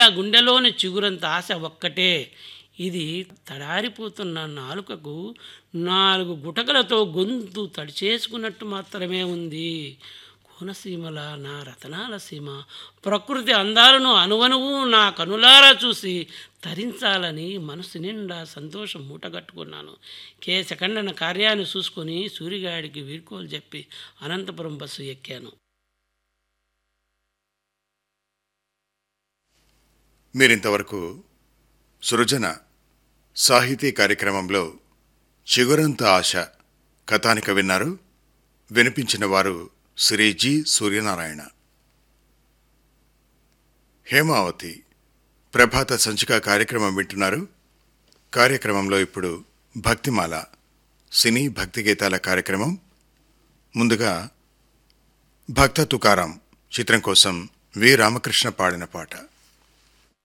ఆ గుండెలోని చిగురంత ఆశ ఒక్కటే ఇది తడారిపోతున్న నాలుకకు నాలుగు గుటకలతో గొంతు తడిచేసుకున్నట్టు మాత్రమే ఉంది కోనసీమల నా రతనాల సీమ ప్రకృతి అందాలను అనువనువు నా కనులారా చూసి తరించాలని మనసు నిండా సంతోషం మూటగట్టుకున్నాను కే సెకండన కార్యాన్ని చూసుకొని సూరిగాడికి వీడ్కోలు చెప్పి అనంతపురం బస్సు ఎక్కాను మీరింతవరకు సృజన సాహితీ కార్యక్రమంలో చిగురంత ఆశ కథానిక విన్నారు వినిపించిన వారు శ్రీ జి సూర్యనారాయణ హేమావతి ప్రభాత సంచిక కార్యక్రమం వింటున్నారు కార్యక్రమంలో ఇప్పుడు భక్తిమాల సినీ భక్తి గీతాల కార్యక్రమం ముందుగా భక్త తుకారాం చిత్రం కోసం వి రామకృష్ణ పాడిన పాట